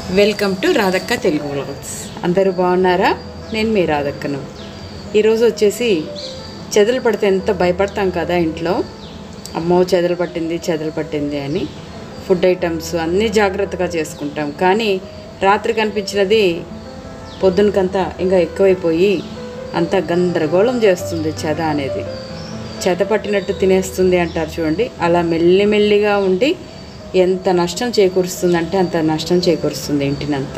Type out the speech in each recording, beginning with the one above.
welcome to రాధక్క Telugu vlogs అందరూ బాగున్నారా నేను మీ రాధక్కను ఈరోజు వచ్చేసి చెదలు పడితే ఎంత భయపడతాం కదా ఇంట్లో అమ్మో చెదలు పట్టింది చెదలు పట్టింది అని ఫుడ్ ఐటమ్స్ అన్నీ జాగ్రత్తగా చేసుకుంటాం కానీ రాత్రి కనిపించినది పొద్దునకంతా ఇంకా ఎక్కువైపోయి అంతా గందరగోళం చేస్తుంది చెద అనేది చెద పట్టినట్టు తినేస్తుంది అంటారు చూడండి అలా మెల్లిమెల్లిగా ఉండి ఎంత నష్టం చేకూరుస్తుందంటే అంత నష్టం చేకూరుస్తుంది ఇంటినంతా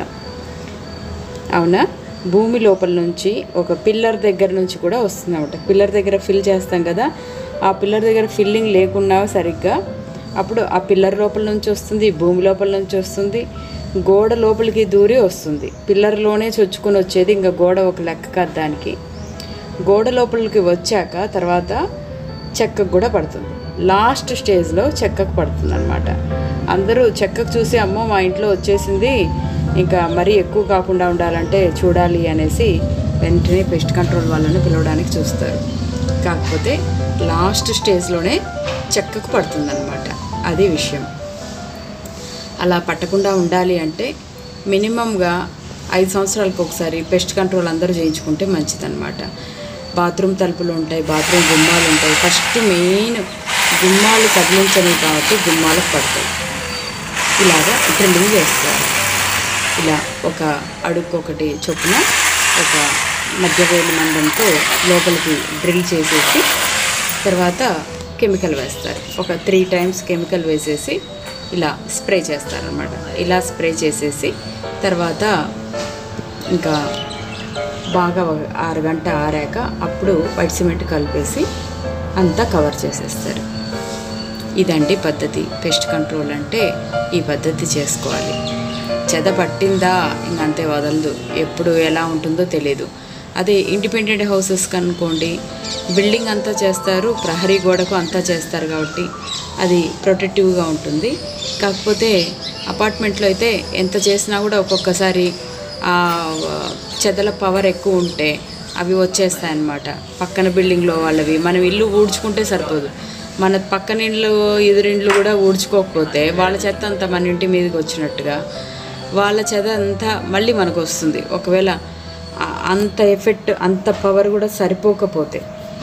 అవునా భూమి లోపల నుంచి ఒక పిల్లర్ దగ్గర నుంచి కూడా వస్తుంది అనమాట పిల్లర్ దగ్గర ఫిల్ చేస్తాం కదా ఆ పిల్లర్ దగ్గర ఫిల్లింగ్ లేకున్నా సరిగ్గా అప్పుడు ఆ పిల్లర్ లోపల నుంచి వస్తుంది భూమి లోపల నుంచి వస్తుంది గోడ లోపలికి దూరి వస్తుంది పిల్లర్లోనే చొచ్చుకొని వచ్చేది ఇంకా గోడ ఒక లెక్క కాదు దానికి గోడ లోపలికి వచ్చాక తర్వాత చెక్కకు కూడా పడుతుంది లాస్ట్ స్టేజ్లో చెక్కకు పడుతుంది అనమాట అందరూ చెక్కకు చూసి అమ్మో మా ఇంట్లో వచ్చేసింది ఇంకా మరీ ఎక్కువ కాకుండా ఉండాలంటే చూడాలి అనేసి వెంటనే పెస్ట్ కంట్రోల్ వాళ్ళని పిలవడానికి చూస్తారు కాకపోతే లాస్ట్ స్టేజ్లోనే చెక్కకు పడుతుంది అనమాట అది విషయం అలా పట్టకుండా ఉండాలి అంటే మినిమంగా ఐదు సంవత్సరాలకు ఒకసారి పెస్ట్ కంట్రోల్ అందరూ చేయించుకుంటే మంచిదన్నమాట బాత్రూమ్ తలుపులు ఉంటాయి బాత్రూమ్ గుమ్మాలు ఉంటాయి ఫస్ట్ మెయిన్ గుమ్మాలు కదిలించనివి కాబట్టి గుమ్మాలకు పడతాయి ఇలాగా డ్రిల్లింగ్ చేస్తారు ఇలా ఒక అడుగు ఒకటి చొప్పున ఒక మధ్య వేలు మందంతో లోపలికి డ్రిల్ చేసేసి తర్వాత కెమికల్ వేస్తారు ఒక త్రీ టైమ్స్ కెమికల్ వేసేసి ఇలా స్ప్రే చేస్తారనమాట ఇలా స్ప్రే చేసేసి తర్వాత ఇంకా బాగా ఒక ఆరు గంట ఆరాక అప్పుడు వైట్ సిమెంట్ కలిపేసి అంతా కవర్ చేసేస్తారు ఇదండి పద్ధతి పెస్ట్ కంట్రోల్ అంటే ఈ పద్ధతి చేసుకోవాలి చెద పట్టిందా ఇంకంతే వదలదు ఎప్పుడు ఎలా ఉంటుందో తెలియదు అదే ఇండిపెండెంట్ హౌసెస్ కనుకోండి బిల్డింగ్ అంతా చేస్తారు ప్రహరీ గోడకు అంతా చేస్తారు కాబట్టి అది ప్రొటెక్టివ్గా ఉంటుంది కాకపోతే అపార్ట్మెంట్లో అయితే ఎంత చేసినా కూడా ఒక్కొక్కసారి ఆ చెదల పవర్ ఎక్కువ ఉంటే అవి వచ్చేస్తాయి అన్నమాట పక్కన బిల్డింగ్లో వాళ్ళవి మనం ఇల్లు ఊడ్చుకుంటే సరిపోదు మన పక్కన ఇండ్లు ఎదురిండ్లు కూడా ఊడ్చుకోకపోతే వాళ్ళ చెత్త అంతా మన ఇంటి మీదకి వచ్చినట్టుగా వాళ్ళ చెత్త అంతా మళ్ళీ మనకు వస్తుంది ఒకవేళ ఆ- అంత ఎఫెక్ట్ అంత పవర్ కూడా సరిపోకపోతే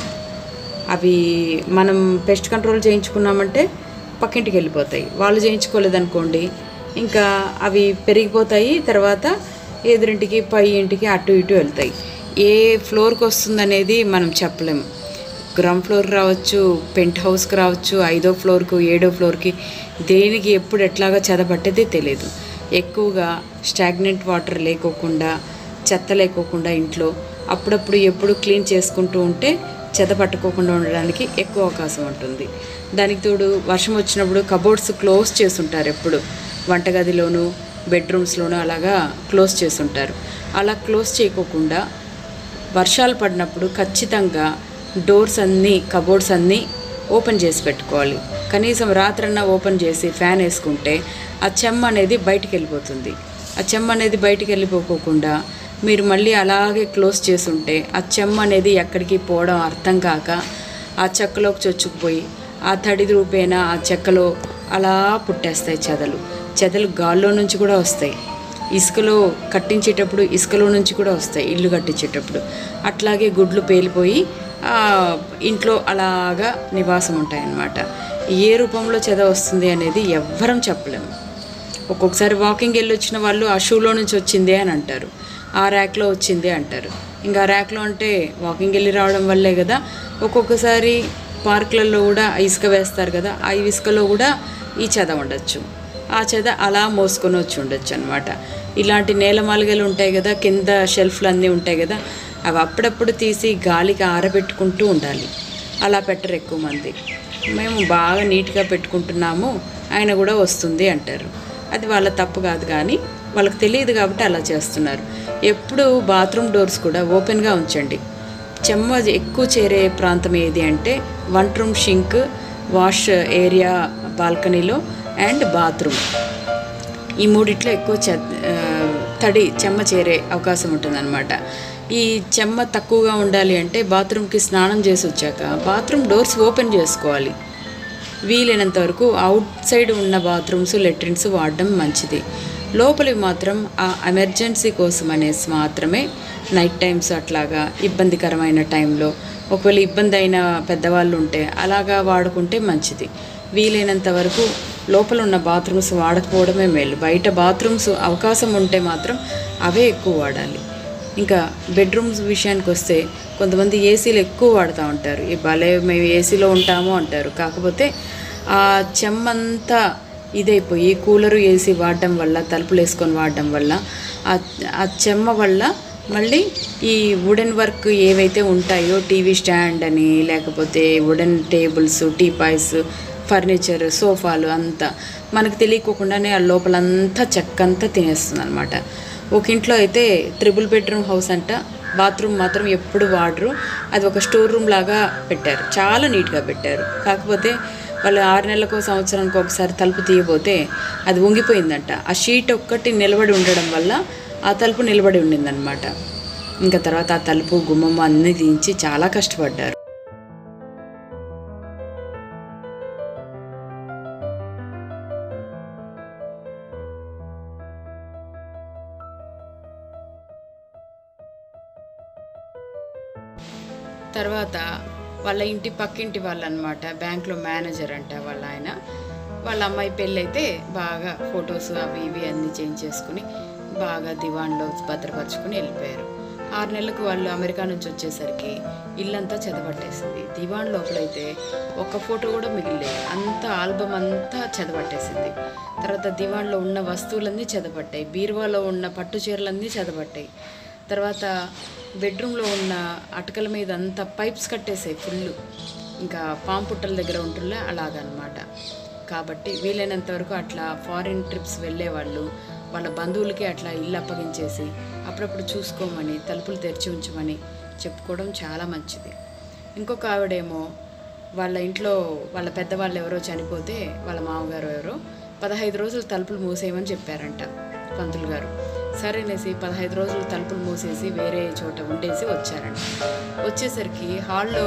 అవి మనం పెస్ట్ కంట్రోల్ చేయించుకున్నామంటే పక్కింటికి వెళ్ళిపోతాయి వాళ్ళు చేయించుకోలేదనుకోండి ఇంకా అవి పెరిగిపోతాయి తర్వాత ఎదురింటికి పై ఇంటికి అటు ఇటు వెళ్తాయి ఏ ఫ్లోర్కి వస్తుందనేది మనం చెప్పలేము గ్రౌండ్ ఫ్లోర్ రావచ్చు పెంట్ హౌస్కి రావచ్చు ఐదో ఫ్లోర్కు ఏడో ఫ్లోర్కి దేనికి ఎప్పుడు ఎట్లాగా చదపట్టేదే తెలియదు ఎక్కువగా స్టాగ్నెంట్ వాటర్ లేకోకుండా చెత్త లేకోకుండా ఇంట్లో అప్పుడప్పుడు ఎప్పుడు క్లీన్ చేసుకుంటూ ఉంటే చెత్త పట్టుకోకుండా ఉండడానికి ఎక్కువ అవకాశం ఉంటుంది దానికి తోడు వర్షం వచ్చినప్పుడు కబోర్డ్స్ క్లోజ్ చేసుంటారు ఎప్పుడు వంటగదిలోను బెడ్రూమ్స్లోనూ అలాగా క్లోజ్ చేసుంటారు అలా క్లోజ్ చేయకోకుండా వర్షాలు పడినప్పుడు ఖచ్చితంగా డోర్స్ అన్నీ కబోర్డ్స్ అన్నీ ఓపెన్ చేసి పెట్టుకోవాలి కనీసం రాత్రన్నా ఓపెన్ చేసి ఫ్యాన్ వేసుకుంటే ఆ చెమ్మ అనేది బయటికి వెళ్ళిపోతుంది ఆ చెమ్మ అనేది బయటికి వెళ్ళిపోకోకుండా మీరు మళ్ళీ అలాగే క్లోజ్ చేసి ఉంటే ఆ చెమ్మ అనేది ఎక్కడికి పోవడం అర్థం కాక ఆ చెక్కలోకి చొచ్చుకుపోయి ఆ తడి రూపేణ ఆ చెక్కలో అలా పుట్టేస్తాయి చెదలు చెదలు గాల్లో నుంచి కూడా వస్తాయి ఇసుకలో కట్టించేటప్పుడు ఇసుకలో నుంచి కూడా వస్తాయి ఇల్లు కట్టించేటప్పుడు అట్లాగే గుడ్లు పేలిపోయి ఆ, ఇంట్లో అలాగా నివాసం ఉంటాయన్నమాట ఏ రూపంలో చెద వస్తుంది అనేది ఎవ్వరం చెప్పలేము ఒక్కొక్కసారి వాకింగ్ వెళ్ళి వచ్చిన వాళ్ళు ఆ షూలో నుంచి వచ్చిందే అని అంటారు ఆ ర్యాక్లో వచ్చిందే అంటారు ఇంకా ఆ ర్యాక్లో అంటే వాకింగ్ వెళ్ళి రావడం వల్లే కదా ఒక్కొక్కసారి పార్కులలో కూడా ఇసుక వేస్తారు కదా ఆ ఇసుకలో కూడా ఈ చెద ఉండొచ్చు ఆ చెద అలా మోసుకొని వచ్చి ఉండొచ్చు అనమాట ఇలాంటి నేలమాలిగలు ఉంటాయి కదా కింద షెల్ఫ్లు అన్నీ ఉంటాయి కదా అవి అప్పుడప్పుడు తీసి గాలికి ఆరబెట్టుకుంటూ ఉండాలి అలా పెట్టరు ఎక్కువ మంది మేము బాగా నీట్గా పెట్టుకుంటున్నాము ఆయన కూడా వస్తుంది అంటారు అది వాళ్ళ తప్పు కాదు కానీ వాళ్ళకి తెలియదు కాబట్టి అలా చేస్తున్నారు ఎప్పుడు బాత్రూమ్ డోర్స్ కూడా ఓపెన్గా ఉంచండి చెమ్మ ఎక్కువ చేరే ప్రాంతం ఏది అంటే వంట రూమ్ షింక్ వాష్ ఏరియా బాల్కనీలో అండ్ బాత్రూమ్ ఈ మూడిట్లో ఎక్కువ చె ఆ, తడి చెమ్మ చేరే అవకాశం ఉంటుందన్నమాట ఈ చెమ్మ తక్కువగా ఉండాలి అంటే బాత్రూమ్కి స్నానం చేసి వచ్చాక బాత్రూమ్ డోర్స్ ఓపెన్ చేసుకోవాలి వీలైనంత వరకు అవుట్ సైడ్ ఉన్న బాత్రూమ్స్ లెట్రిన్స్ వాడడం మంచిది లోపలివి మాత్రం ఆ ఎమర్జెన్సీ కోసం అనేసి మాత్రమే నైట్ టైమ్స్ అట్లాగా ఇబ్బందికరమైన టైంలో ఒకవేళ ఇబ్బంది అయిన పెద్దవాళ్ళు ఉంటే అలాగా వాడుకుంటే మంచిది వీలైనంత వరకు లోపల ఉన్న బాత్రూమ్స్ వాడకపోవడమే మేలు బయట బాత్రూమ్స్ అవకాశం ఉంటే మాత్రం అవే ఎక్కువ వాడాలి ఇంకా బెడ్రూమ్స్ విషయానికి వస్తే కొంతమంది ఏసీలు ఎక్కువ వాడుతూ ఉంటారు ఈ భలే మేము ఏసీలో ఉంటాము అంటారు కాకపోతే ఆ చెమ్మంతా ఇదైపోయి కూలరు ఏసీ వాడడం వల్ల తలుపులు వేసుకొని వాడడం వల్ల ఆ ఆ చెమ్మ వల్ల మళ్ళీ ఈ వుడెన్ వర్క్ ఏవైతే ఉంటాయో టీవీ స్టాండ్ అని లేకపోతే వుడెన్ టేబుల్స్ టీపాయ్స్ ఫర్నిచర్ సోఫాలు అంతా మనకు తెలియకోకుండానే ఆ లోపలంతా చెక్కంతా తినేస్తుంది అనమాట ఒక ఇంట్లో అయితే ట్రిపుల్ బెడ్రూమ్ హౌస్ అంట బాత్రూమ్ మాత్రం ఎప్పుడు వాడరు అది ఒక స్టోర్ రూమ్ లాగా పెట్టారు చాలా నీట్గా పెట్టారు కాకపోతే వాళ్ళు ఆరు నెలలకు సంవత్సరానికి ఒకసారి తలుపు తీయబోతే అది వంగిపోయిందంట ఆ షీట్ ఒక్కటి నిలబడి ఉండడం వల్ల ఆ తలుపు నిలబడి ఉండిందనమాట ఇంకా తర్వాత ఆ తలుపు గుమ్మమ్మ అన్నీ తీయించి చాలా కష్టపడ్డారు తర్వాత వాళ్ళ ఇంటి పక్కింటి వాళ్ళు అనమాట బ్యాంక్లో మేనేజర్ అంట వాళ్ళ ఆయన వాళ్ళ అమ్మాయి పెళ్ళైతే బాగా ఫొటోస్ అవి ఇవి అన్నీ చేంజ్ చేసుకుని బాగా దివాన్లో భద్రపరుచుకుని వెళ్ళిపోయారు ఆరు నెలలకు వాళ్ళు అమెరికా నుంచి వచ్చేసరికి ఇల్లంతా చెదపట్టేసింది దివాన్ లోపలైతే ఒక్క ఫోటో కూడా మిగిలేదు అంత ఆల్బమ్ అంతా చెదపట్టేసింది తర్వాత దివాన్లో ఉన్న వస్తువులన్నీ చెదపట్టాయి బీరువాలో ఉన్న పట్టు చీరలన్నీ చెదపట్టాయి తర్వాత బెడ్రూమ్లో ఉన్న అటకల మీద అంతా పైప్స్ కట్టేసాయి ఫుల్ ఇంకా పాము పుట్టల దగ్గర ఉంటుండే అలాగనమాట కాబట్టి వీలైనంత వరకు అట్లా ఫారిన్ ట్రిప్స్ వెళ్ళే వాళ్ళు వాళ్ళ బంధువులకి అట్లా ఇల్లు అప్పగించేసి అప్పుడప్పుడు చూసుకోమని తలుపులు తెరిచి ఉంచమని చెప్పుకోవడం చాలా మంచిది ఇంకొక ఆవిడేమో వాళ్ళ ఇంట్లో వాళ్ళ పెద్దవాళ్ళు ఎవరో చనిపోతే వాళ్ళ మామగారు ఎవరో పదహైదు రోజులు తలుపులు మూసేయమని చెప్పారంట పంతులు గారు సరేనేసి పదహైదు రోజులు తలుపులు మూసేసి వేరే చోట ఉండేసి వచ్చారంట వచ్చేసరికి హాల్లో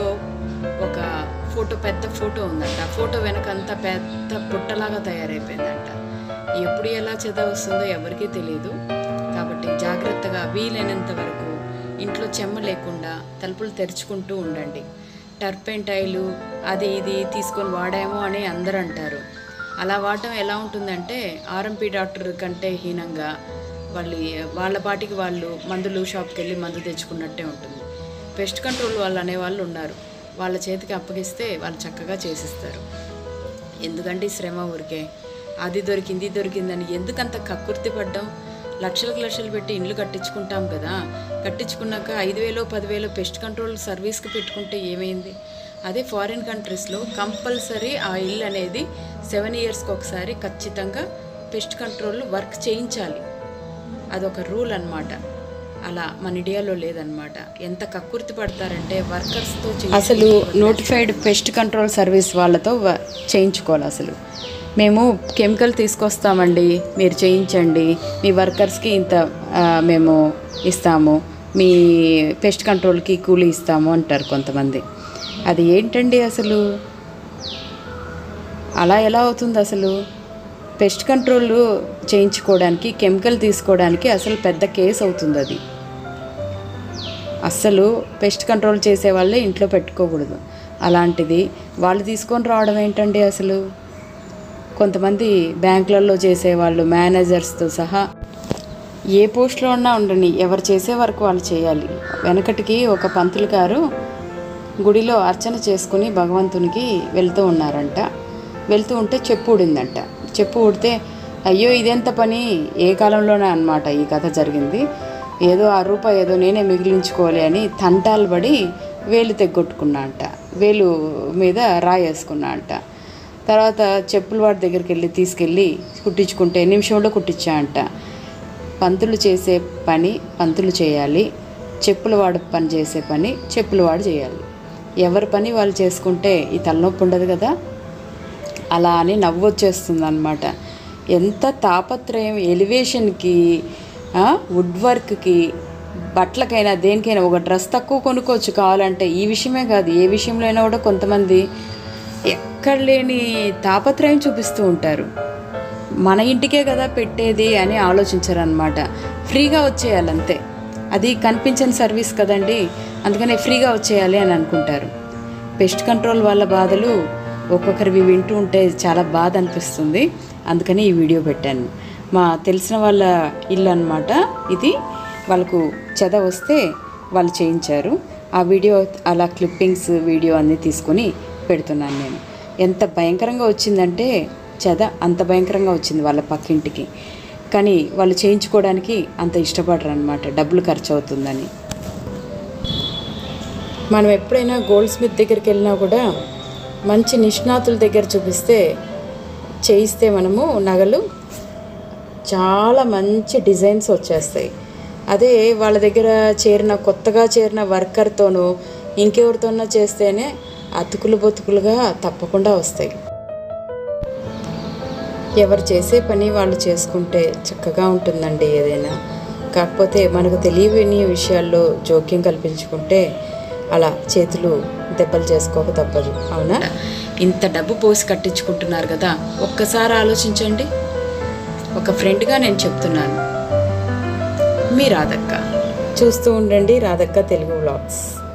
ఒక ఫోటో పెద్ద ఫోటో ఉందంట ఆ ఫోటో వెనకంతా పెద్ద పుట్టలాగా తయారైపోయిందంట ఎప్పుడు ఎలా చెద వస్తుందో ఎవరికీ తెలియదు కాబట్టి జాగ్రత్తగా వీలైనంత వరకు ఇంట్లో చెమ్మ లేకుండా తలుపులు తెరుచుకుంటూ ఉండండి టర్పెంటైలు అది ఇది తీసుకొని వాడామో అని అందరూ అంటారు అలా వాడటం ఎలా ఉంటుందంటే ఆర్ఎంపీ డాక్టర్ కంటే హీనంగా వాళ్ళు వాళ్ళ పాటికి వాళ్ళు మందులు షాప్కి వెళ్ళి మందు తెచ్చుకున్నట్టే ఉంటుంది పెస్ట్ కంట్రోల్ వాళ్ళు అనేవాళ్ళు ఉన్నారు వాళ్ళ చేతికి అప్పగిస్తే వాళ్ళు చక్కగా చేసిస్తారు ఎందుకంటే ఈ శ్రమ ఊరికే అది దొరికింది ఇది దొరికిందని ఎందుకంత కక్కుర్తి పడ్డాం లక్షలకు లక్షలు పెట్టి ఇండ్లు కట్టించుకుంటాం కదా కట్టించుకున్నాక ఐదు వేలో పదివేలో పెస్ట్ కంట్రోల్ సర్వీస్కి పెట్టుకుంటే ఏమైంది అదే ఫారిన్ కంట్రీస్లో కంపల్సరీ ఆ ఇల్లు అనేది సెవెన్ ఇయర్స్కి ఒకసారి ఖచ్చితంగా పెస్ట్ కంట్రోల్ వర్క్ చేయించాలి అదొక రూల్ అన్నమాట అలా మన ఇండియాలో లేదనమాట ఎంత కక్కుర్తి పడతారంటే వర్కర్స్తో అసలు నోటిఫైడ్ పెస్ట్ కంట్రోల్ సర్వీస్ వాళ్ళతో వ- చేయించుకోవాలి అసలు మేము కెమికల్ తీసుకొస్తామండి మీరు చేయించండి మీ వర్కర్స్కి ఇంత ఆ, మేము ఇస్తాము మీ పెస్ట్ కంట్రోల్కి కూలీ ఇస్తాము అంటారు కొంతమంది అది ఏంటండి అసలు అలా ఎలా అవుతుంది అసలు పెస్ట్ కంట్రోల్ చేయించుకోవడానికి కెమికల్ తీసుకోవడానికి అసలు పెద్ద కేసు అవుతుంది అది అస్సలు పెస్ట్ కంట్రోల్ చేసే వాళ్ళే ఇంట్లో పెట్టుకోకూడదు అలాంటిది వాళ్ళు తీసుకొని రావడం ఏంటండి అసలు కొంతమంది బ్యాంకులలో చేసేవాళ్ళు మేనేజర్స్తో సహా ఏ పోస్ట్లో ఉన్నా ఉండని ఎవరు చేసే వరకు వాళ్ళు చేయాలి వెనకటికి ఒక పంతులు గారు గుడిలో అర్చన చేసుకుని భగవంతునికి వెళ్తూ ఉన్నారంట వెళ్తూ ఉంటే చెప్పు ఊడిందంట చెప్పు ఊడితే అయ్యో ఇదెంత పని ఏ కాలంలోనే అన్నమాట ఈ కథ జరిగింది ఏదో ఆ రూపాయి ఏదో నేనే మిగిలించుకోవాలి అని తంటాలు పడి వేలు తెగ్గొట్టుకున్నా అంట వేలు మీద రాయేసుకున్నా అంట తర్వాత చెప్పుల వాడి దగ్గరికి వెళ్ళి తీసుకెళ్ళి కుట్టించుకుంటే నిమిషంలో కుట్టించా అంట పంతులు చేసే పని పంతులు చేయాలి చెప్పుల వాడు పని చేసే పని చెప్పుల వాడు చేయాలి ఎవరి పని వాళ్ళు చేసుకుంటే ఈ తలనొప్పి ఉండదు కదా అలా అని నవ్వు వచ్చేస్తుంది అనమాట ఎంత తాపత్రయం ఎలివేషన్కి వుడ్ వర్క్కి బట్టలకైనా దేనికైనా ఒక డ్రెస్ తక్కువ కొనుక్కోవచ్చు కావాలంటే ఈ విషయమే కాదు ఏ విషయంలో అయినా కూడా కొంతమంది ఎక్కడ లేని తాపత్రయం చూపిస్తూ ఉంటారు మన ఇంటికే కదా పెట్టేది అని ఆలోచించరనమాట ఫ్రీగా వచ్చేయాలి అంతే అది కనిపించని సర్వీస్ కదండి అందుకనే ఫ్రీగా వచ్చేయాలి అని అనుకుంటారు పెస్ట్ కంట్రోల్ వాళ్ళ బాధలు ఒక్కొక్కరివి వింటూ ఉంటే చాలా బాధ అనిపిస్తుంది అందుకని ఈ వీడియో పెట్టాను మా తెలిసిన వాళ్ళ ఇల్లు అనమాట ఇది వాళ్ళకు చెద వస్తే వాళ్ళు చేయించారు ఆ వీడియో అలా క్లిప్పింగ్స్ వీడియో అన్నీ తీసుకొని పెడుతున్నాను నేను ఎంత భయంకరంగా వచ్చిందంటే చెద అంత భయంకరంగా వచ్చింది వాళ్ళ పక్కింటికి కానీ వాళ్ళు చేయించుకోవడానికి అంత ఇష్టపడరు అనమాట డబ్బులు ఖర్చు అవుతుందని మనం ఎప్పుడైనా గోల్డ్ స్మిత్ దగ్గరికి వెళ్ళినా కూడా మంచి నిష్ణాతుల దగ్గర చూపిస్తే చేయిస్తే మనము నగలు చాలా మంచి డిజైన్స్ వచ్చేస్తాయి అదే వాళ్ళ దగ్గర చేరిన కొత్తగా చేరిన వర్కర్తోనూ ఇంకెవరితోనో చేస్తేనే అతుకులు బతుకులుగా తప్పకుండా వస్తాయి ఎవరు చేసే పని వాళ్ళు చేసుకుంటే చక్కగా ఉంటుందండి ఏదైనా కాకపోతే మనకు తెలియని విషయాల్లో జోక్యం కల్పించుకుంటే అలా చేతులు దెబ్బలు చేసుకోక తప్పదు అవునా ఇంత డబ్బు పోసి కట్టించుకుంటున్నారు కదా ఒక్కసారి ఆలోచించండి ఒక ఫ్రెండ్గా నేను చెప్తున్నాను మీ రాధక్క చూస్తూ ఉండండి రాధక్క తెలుగు వ్లాగ్స్